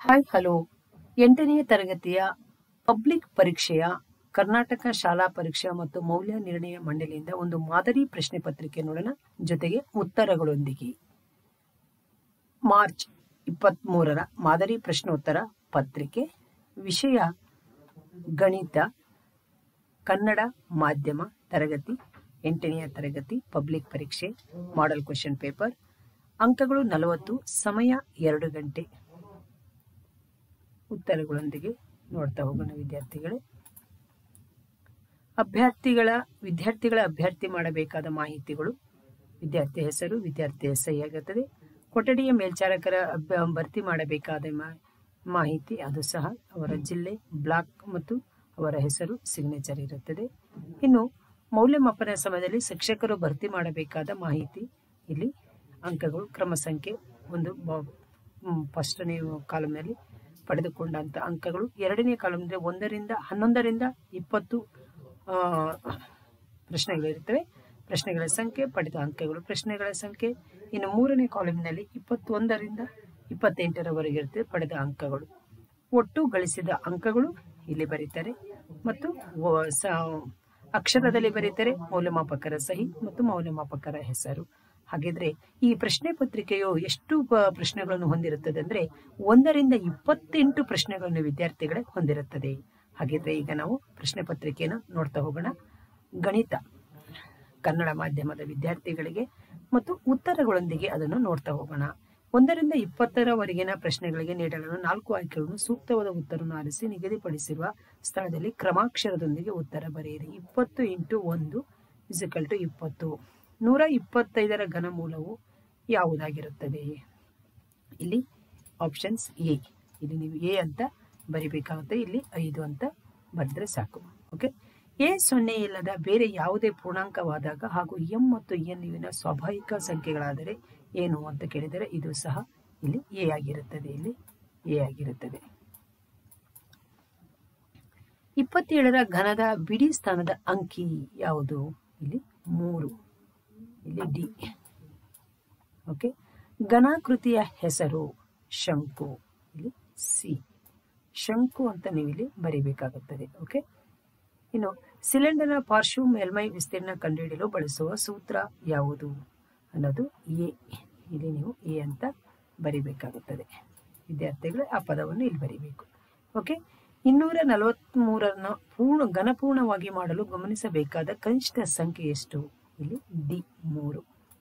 hi hello ಎಂಟನೆಯ ತರಗತಿಯ public ಪರೀಕ್ಷೆಯ ಕರ್ನಾಟಕ ಶಾಲಾ ಪರೀಕ್ಷಾ ಮತ್ತು ಮೌಲ್ಯ ನಿರ್ಣಯ ಮಂಡಳಿಯಿಂದ ಒಂದು ಮಾದರಿ ಪ್ರಶ್ನೆ ಪತ್ರಿಕೆ ನೋಡೋಣ ಜೊತೆಗೆ ಉತ್ತರಗಳೊಂದಿಗೆ ಮಾರ್ಚ್ ಇಪ್ಪತ್ತ್ ಮೂರರ ಮಾದರಿ ಪ್ರಶ್ನೋತ್ತರ ಪತ್ರಿಕೆ ವಿಷಯ ಗಣಿತ ಕನ್ನಡ ಮಾಧ್ಯಮ ತರಗತಿ ಎಂಟನೆಯ ತರಗತಿ ಪಬ್ಲಿಕ್ ಪರೀಕ್ಷೆ ಮಾಡೆಲ್ ಕ್ವೆಶನ್ ಪೇಪರ್ ಅಂಕಗಳು ನಲವತ್ತು ಸಮಯ ಎರಡು ಗಂಟೆ ಉತ್ತರಗಳೊಂದಿಗೆ ನೋಡ್ತಾ ಹೋಗೋಣ ವಿದ್ಯಾರ್ಥಿಗಳೇ ಅಭ್ಯರ್ಥಿಗಳ ವಿದ್ಯಾರ್ಥಿಗಳ ಅಭ್ಯರ್ಥಿ ಮಾಡಬೇಕಾದ ಮಾಹಿತಿಗಳು ವಿದ್ಯಾರ್ಥಿ ಹೆಸರು ವಿದ್ಯಾರ್ಥಿಯ ಸಹಿ ಆಗುತ್ತದೆ ಕೊಠಡಿಯ ಮೇಲ್ಚಾರಕರ ಅಭ್ಯ ಭರ್ತಿ ಮಾಡಬೇಕಾದ ಮಾ- ಮಾಹಿತಿ ಅದು ಸಹ ಅವರ ಜಿಲ್ಲೆ ಬ್ಲಾಕ್ ಮತ್ತು ಅವರ ಹೆಸರು ಸಿಗ್ನೇಚರ್ ಇರುತ್ತದೆ ಇನ್ನು ಮೌಲ್ಯಮಾಪನ ಸಮಯದಲ್ಲಿ ಶಿಕ್ಷಕರು ಭರ್ತಿ ಮಾಡಬೇಕಾದ ಮಾಹಿತಿ ಇಲ್ಲಿ ಅಂಕಗಳು ಕ್ರಮ ಸಂಖ್ಯೆ ಒಂದು ಫಸ್ಟನೇ ಕಾಲಮ್ನಲ್ಲಿ ಪಡೆದುಕೊಂಡಂತ ಅಂಕಗಳು ಎರಡನೇ ಕಾಲಮ್ನಲ್ಲಿ ಒಂದರಿಂದ ಹನ್ನೊಂದರಿಂದ ಇಪ್ಪತ್ತು ಆ, ಪ್ರಶ್ನೆಗಳಿರುತ್ತವೆ ಪ್ರಶ್ನೆಗಳ ಸಂಖ್ಯೆ ಪಡೆದ ಅಂಕಗಳು ಪ್ರಶ್ನೆಗಳ ಸಂಖ್ಯೆ ಇನ್ನು ಮೂರನೇ ಕಾಲಮ್ನಲ್ಲಿ ಇಪ್ಪತ್ತೊಂದರಿಂದ ಇಪ್ಪತ್ತೆಂಟರವರೆಗೆ ಇರುತ್ತೆ ಪಡೆದ ಅಂಕಗಳು ಒಟ್ಟು ಗಳಿಸಿದ ಅಂಕಗಳು ಇಲ್ಲಿ ಬರೀತಾರೆ ಮತ್ತು ವ- ಸ- ಅಕ್ಷರದಲ್ಲಿ ಬರೀತಾರೆ ಮೌಲ್ಯಮಾಪಕರ ಸಹಿ ಮತ್ತು ಮೌಲ್ಯಮಾಪಕರ ಹೆಸರು ಹಾಗಿದ್ರೆ ಈ ಪ್ರಶ್ನೆ ಪತ್ರಿಕೆಯು ಎಷ್ಟು ಪ- ಪ್ರಶ್ನೆಗಳನ್ನು ಹೊಂದಿರುತ್ತದೆ ಅಂದ್ರೆ ಒಂದರಿಂದ ಇಪ್ಪತ್ತೆಂಟು ಪ್ರಶ್ನೆಗಳನ್ನು ವಿದ್ಯಾರ್ಥಿಗಳೇ ಹೊಂದಿರುತ್ತದೆ ಹಾಗಿದ್ರೆ ಈಗ ನಾವು ಪ್ರಶ್ನೆ ಪತ್ರಿಕೆಯನ್ನು ನೋಡ್ತಾ ಹೋಗೋಣ ಗಣಿತ ಕನ್ನಡ ಮಾಧ್ಯಮದ ವಿದ್ಯಾರ್ಥಿಗಳಿಗೆ ಮತ್ತು ಉತ್ತರಗಳೊಂದಿಗೆ ಅದನ್ನು ನೋಡ್ತಾ ಹೋಗೋಣ ಒಂದರಿಂದ ಇಪ್ಪತ್ತರವರೆಗಿನ ಪ್ರಶ್ನೆಗಳಿಗೆ ನೀಡಲು ನಾಲ್ಕು ಆಯ್ಕೆಗಳನ್ನು ಸೂಕ್ತವಾದ ಉತ್ತರವನ್ನು ಆರಿಸಿ ನಿಗದಿಪಡಿಸಿರುವ ಸ್ಥಳದಲ್ಲಿ ಕ್ರಮಾಕ್ಷರದೊಂದಿಗೆ ಉತ್ತರ ಬರೆಯಿರಿ ಇಪ್ಪತ್ತು ಇಂಟು ಒಂದು ಇಸಿಕಲ್ ಟು ಇಪ್ಪತ್ತು ನೂರ ಇಪ್ಪತ್ತೈದರ ಘನಮೂಲವು ಯಾವುದಾಗಿರುತ್ತದೆ ಇಲ್ಲಿ ಆಪ್ಷನ್ಸ್ ಎ ಇಲ್ಲಿ ನೀವು ಎ ಅಂತ ಬರಿಬೇಕಾಗುತ್ತೆ ಇಲ್ಲಿ ಐದು ಅಂತ ಬರೆದ್ರೆ ಸಾಕು ಓಕೆ ಎ ಸೊನ್ನೆ ಇಲ್ಲದ ಬೇರೆ ಯಾವುದೇ ಪೂರ್ಣಾಂಕವಾದಾಗ ಹಾಗೂ ಎಂ ಮತ್ತು ಎನ್ ಇವಿನ ಸ್ವಾಭಾವಿಕ ಸಂಖ್ಯೆಗಳಾದರೆ ಏನು ಅಂತ ಕೇಳಿದರೆ ಇದು ಸಹ ಇಲ್ಲಿ ಎ ಆಗಿರುತ್ತದೆ ಇಲ್ಲಿ ಎ ಆಗಿರುತ್ತದೆ ಇಪ್ಪತ್ತೇಳರ ಘನದ ಬಿಡಿ ಸ್ಥಾನದ ಅಂಕಿ ಯಾವುದು ಇಲ್ಲಿ ಮೂರು ಇಲ್ಲಿ ಡಿ ಓಕೆ ಘನಾಕೃತಿಯ ಹೆಸರು ಶಂಕು ಇಲ್ಲಿ ಸಿ ಶಂಕು ಅಂತ ನೀವು ಇಲ್ಲಿ ಬರಿಬೇಕಾಗುತ್ತದೆ ಓಕೆ ಇನ್ನು ಸಿಲಿಂಡರ್ನ ಪಾರ್ಶ್ವ ಮೇಲ್ಮೈ ವಿಸ್ತೀರ್ಣ ಕಂಡುಹಿಡಿಯಲು ಬಳಸುವ ಸೂತ್ರ ಯಾವುದು ಅನ್ನೋದು ಎ ಇಲ್ಲಿ ನೀವು ಎ ಅಂತ ಬರಿಬೇಕಾಗುತ್ತದೆ ವಿದ್ಯಾರ್ಥಿಗಳು ಆ ಪದವನ್ನು ಇಲ್ಲಿ ಬರಿಬೇಕು ಓಕೆ ಇನ್ನೂರ ನಲವತ್ತ್ಮೂರನ್ನು ಪೂರ್ಣ ಘನಪೂರ್ಣವಾಗಿ ಮಾಡಲು ಗಮನಿಸಬೇಕಾದ ಕನಿಷ್ಠ ಸಂಖ್ಯೆ ಎಷ್ಟು ಇಲ್ಲಿ ಡಿ ಮೂರು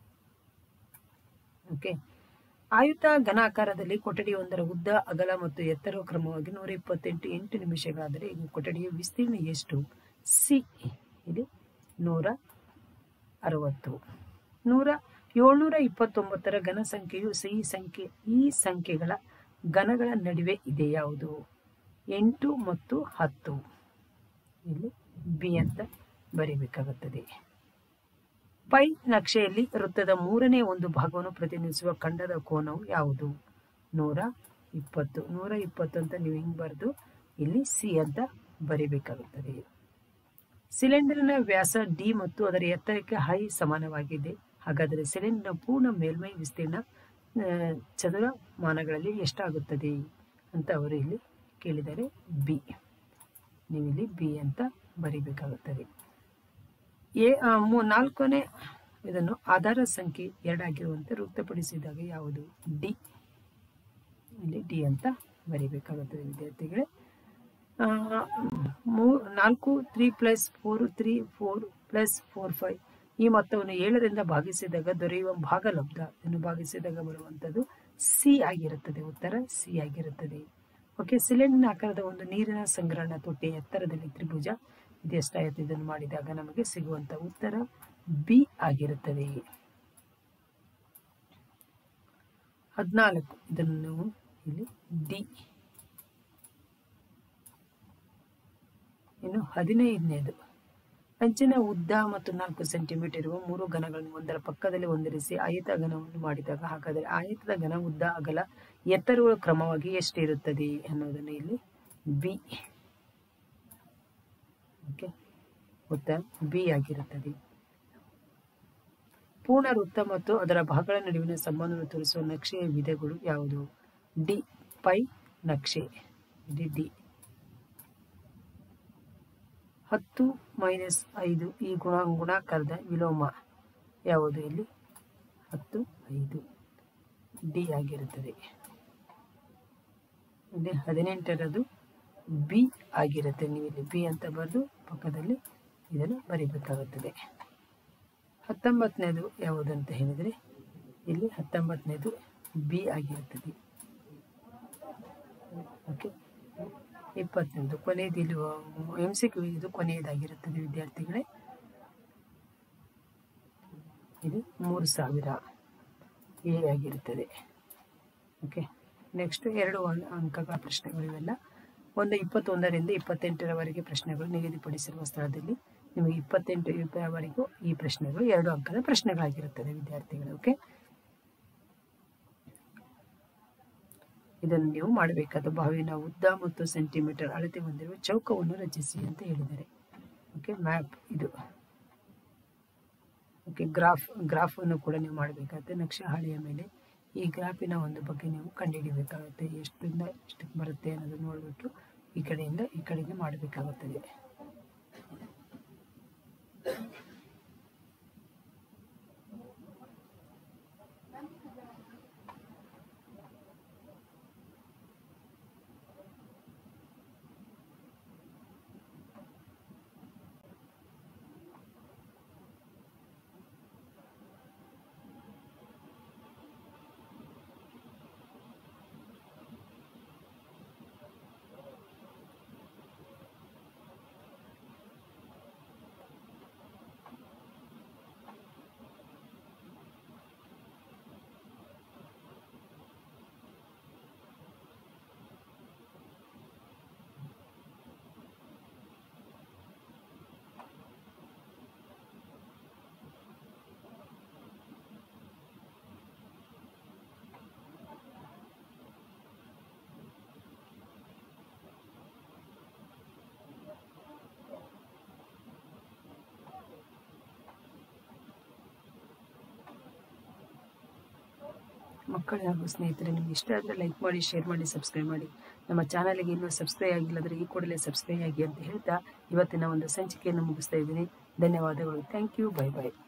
ಓಕೆ ಆಯುತ ಘನಾಕಾರದಲ್ಲಿ ಕೊಠಡಿಯೊಂದರ ಉದ್ದ ಅಗಲ ಮತ್ತು ಎತ್ತರ ಕ್ರಮವಾಗಿ ನೂರ ಇಪ್ಪತ್ತೆಂಟು ಎಂಟು ನಿಮಿಷಗಳಾದರೆ ಈ ಕೊಠಡಿಯ ವಿಸ್ತೀರ್ಣ ಎಷ್ಟು ಸಿ ಇಲ್ಲಿ ನೂರ ಅರವತ್ತು ನೂರ ಏಳ್ನೂರ ಇಪ್ಪತ್ತೊಂಬತ್ತರ ಘನ ಸಂಖ್ಯೆಯು ಸಿಹಿ ಸಂಖ್ಯೆ ಈ ಸಂಖ್ಯೆಗಳ ಘನಗಳ ನಡುವೆ ಇದೆ ಯಾವುದು ಎಂಟು ಮತ್ತು ಹತ್ತು ಇಲ್ಲಿ ಬಿ ಅಂತ ಬರೀಬೇಕಾಗುತ್ತದೆ ಪೈ ನಕ್ಷೆಯಲ್ಲಿ ವೃತ್ತದ ಮೂರನೇ ಒಂದು ಭಾಗವನ್ನು ಪ್ರತಿನಿಧಿಸುವ ಖಂಡದ ಕೋನವು ಯಾವುದು ನೂರ ಇಪ್ಪತ್ತು ನೂರ ಇಪ್ಪತ್ತು ಅಂತ ನೀವು ಹಿಂಗೆ ಬರೆದು ಇಲ್ಲಿ ಸಿ ಅಂತ ಬರಿಬೇಕಾಗುತ್ತದೆ ಸಿಲಿಂಡರ್ನ ವ್ಯಾಸ ಡಿ ಮತ್ತು ಅದರ ಎತ್ತರಕ್ಕೆ ಹೈ ಸಮಾನವಾಗಿದೆ ಹಾಗಾದರೆ ಸಿಲಿಂಡರ್ನ ಪೂರ್ಣ ಮೇಲ್ಮೈ ವಿಸ್ತೀರ್ಣ ಆ, ಚದುರ ಮಾನಗಳಲ್ಲಿ ಎಷ್ಟಾಗುತ್ತದೆ ಅಂತ ಅವರು ಇಲ್ಲಿ ಕೇಳಿದರೆ ಬಿ ನೀವು ಇಲ್ಲಿ ಬಿ ಅಂತ ಬರಿಬೇಕಾಗುತ್ತದೆ ಎ ಆ, ಮೂ- ನಾಲ್ಕನೇ ಇದನ್ನು ಆಧಾರ ಸಂಖ್ಯೆ ಎರಡಾಗಿರುವಂತೆ ವೃತ್ತಪಡಿಸಿದಾಗ ಯಾವುದು ಡಿ ಇಲ್ಲಿ ಡಿ ಅಂತ ಬರಿಬೇಕಾಗುತ್ತದೆ ವಿದ್ಯಾರ್ಥಿಗಳೇ ಆ, ಮೂ ನಾಲ್ಕು three plus four three four plus four five ಈ ಮೊತ್ತವನ್ನು ಏಳರಿಂದ ಭಾಗಿಸಿದಾಗ ದೊರೆಯುವ ಭಾಗಲಬ್ಧ ಇದನ್ನು ಭಾಗಿಸಿದಾಗ ಬರುವಂಥದ್ದು ಸಿ ಆಗಿರುತ್ತದೆ ಉತ್ತರ ಸಿ ಆಗಿರುತ್ತದೆ ಓಕೆ ಸಿಲಿಂಡರ್ ಆಕಾರದ ಒಂದು ನೀರಿನ ಸಂಗ್ರಹಣ ತೊಟ್ಟೆ ಎತ್ತರದಲ್ಲಿ ತ್ರಿಭುಜ ಇದು ಎಷ್ಟಾಯಿತು ಇದನ್ನು ಮಾಡಿದಾಗ ನಮಗೆ ಸಿಗುವಂತ ಉತ್ತರ ಬಿ ಆಗಿರುತ್ತದೆ ಹದಿನಾಲ್ಕು ಇದನ್ನು ನಾವು ಇಲ್ಲಿ ಡಿ ಇನ್ನು ಹದಿನೈದನೇದು ಅಂಚಿನ ಉದ್ದ ಮತ್ತು ನಾಲ್ಕು ಸೆಂಟಿಮೀಟರ್ ಇರುವ ಮೂರು ಘನಗಳನ್ನು ಒಂದರ ಪಕ್ಕದಲ್ಲಿ ಹೊಂದಿರಿಸಿ ಆಯತ ಘನವನ್ನು ಮಾಡಿದಾಗ ಹಾಗಾದರೆ ಆಯತದ ಘನ ಉದ್ದ ಅಗಲ ಎತ್ತರಗಳು ಕ್ರಮವಾಗಿ ಎಷ್ಟಿರುತ್ತದೆ ಅನ್ನೋದನ್ನು ಇಲ್ಲಿ ಬಿ ಓಕೆ ಉತ್ತರ ಬಿ ಆಗಿರುತ್ತದೆ ಪೂರ್ಣ ವೃತ್ತ ಮತ್ತು ಅದರ ಭಾಗಗಳ ನಡುವಿನ ಸಂಬಂಧವನ್ನು ತೋರಿಸುವ ನಕ್ಷೆಯ ವಿಧಗಳು ಯಾವುದು ಡಿ ಪೈ ನಕ್ಷೆ ಇಲ್ಲಿ ಡಿ ಹತ್ತು ಮೈನಸ್ ಐದು ಈ ಗುಣ ಗುಣಾಕಾರದ ವಿಲೋಮ ಯಾವುದು ಇಲ್ಲಿ ಹತ್ತು ಐದು ಡಿ ಆಗಿರುತ್ತದೆ ಇಲ್ಲಿ ಹದಿನೆಂಟರದು ಬಿ ಆಗಿರುತ್ತೆ ನೀವು ಇಲ್ಲಿ ಬಿ ಅಂತ ಬರೆದು ಪಕ್ಕದಲ್ಲಿ ಇದನ್ನು ಬರೀಬೇಕಾಗುತ್ತದೆ ಹತ್ತೊಂಬತ್ತನೇದು ಯಾವುದಂತ ಹೇಳಿದರೆ ಇಲ್ಲಿ ಹತ್ತೊಂಬತ್ತನೇದು ಬಿ ಆಗಿರುತ್ತದೆ ಓಕೆ ಇಪ್ಪತ್ತನೇದು ಕೊನೆಯದು ಇಲ್ಲಿ ಎಮ್ ಸಿ ಕ್ಯೂ ಇದು ಕೊನೆಯದಾಗಿರುತ್ತದೆ ವಿದ್ಯಾರ್ಥಿಗಳೇ ಇದು ಮೂರು ಸಾವಿರ ಎ ಆಗಿರುತ್ತದೆ ಓಕೆ ನೆಕ್ಸ್ಟ್ ಎರಡು ಅಂ- ಅಂಕಗಳ ಪ್ರಶ್ನೆಗಳು ಇವೆಲ್ಲ ಒಂದು ಇಪ್ಪತ್ತೊಂದರಿಂದ ಇಪ್ಪತ್ತೆಂಟರವರೆಗೆ ಪ್ರಶ್ನೆಗಳು ನಿಗದಿಪಡಿಸಿರುವ ಸ್ಥಳದಲ್ಲಿ ನಿಮಗೆ ಇಪ್ಪತ್ತೆಂಟರವರೆಗೂ ಈ ಪ್ರಶ್ನೆಗಳು ಎರಡು ಅಂಕದ ಪ್ರಶ್ನೆಗಳಾಗಿರುತ್ತದೆ ವಿದ್ಯಾರ್ಥಿಗಳು ಓಕೆ ಇದನ್ನು ನೀವು ಮಾಡಬೇಕಾದ ಬಾವಿನ ಉದ್ದ ಮತ್ತು ಸೆಂಟಿಮೀಟರ್ ಅಳತೆ ಹೊಂದಿರುವ ಚೌಕವನ್ನು ರಚಿಸಿ ಅಂತ ಹೇಳಿದ್ದಾರೆ ಓಕೆ ಮ್ಯಾಪ್ ಇದು ಓಕೆ ಗ್ರಾಫ್ ಗ್ರಾಫನ್ನು ಕೂಡ ನೀವು ಮಾಡಬೇಕಾಗುತ್ತೆ ನಕ್ಷೆ ಹಾಳೆಯ ಮೇಲೆ ಈ ಗ್ರಾಫಿನ ಒಂದು ಬಗ್ಗೆ ನೀವು ಕಂಡುಹಿಡಿಬೇಕಾಗುತ್ತೆ ಎಷ್ಟರಿಂದ ಎಷ್ಟಕ್ಕೆ ಬರುತ್ತೆ ಅನ್ನೋದು ನೋಡಿಬಿಟ್ಟು ಈ ಕಡೆಯಿಂದ ಈ ಕಡೆಗೆ ಮಾಡಬೇಕಾಗುತ್ತದೆ ಮಕ್ಕಳು ಹಾಗೂ ಸ್ನೇಹಿತರೆ ನಿಮ್ಗೆ ಇಷ್ಟ ಆದರೆ ಲೈಕ್ ಮಾಡಿ ಶೇರ್ ಮಾಡಿ ಸಬ್ಸ್ಕ್ರೈಬ್ ಮಾಡಿ ನಮ್ಮ ಚಾನಲ್ಗೆ ಇನ್ನೂ ಸಬ್ಸ್ಕ್ರೈಬ್ ಆಗಿಲ್ಲ ಅಂದರೆ ಈ ಕೂಡಲೇ ಸಬ್ಸ್ಕ್ರೈಬ್ ಆಗಿ ಅಂತ ಹೇಳ್ತಾ ಇವತ್ತಿನ ಒಂದು ಸಂಚಿಕೆಯನ್ನು ಮುಗಿಸ್ತಾ ಇದ್ದೀನಿ ಧನ್ಯವಾದಗಳು ಥ್ಯಾಂಕ್ ಯು ಬೈ ಬೈ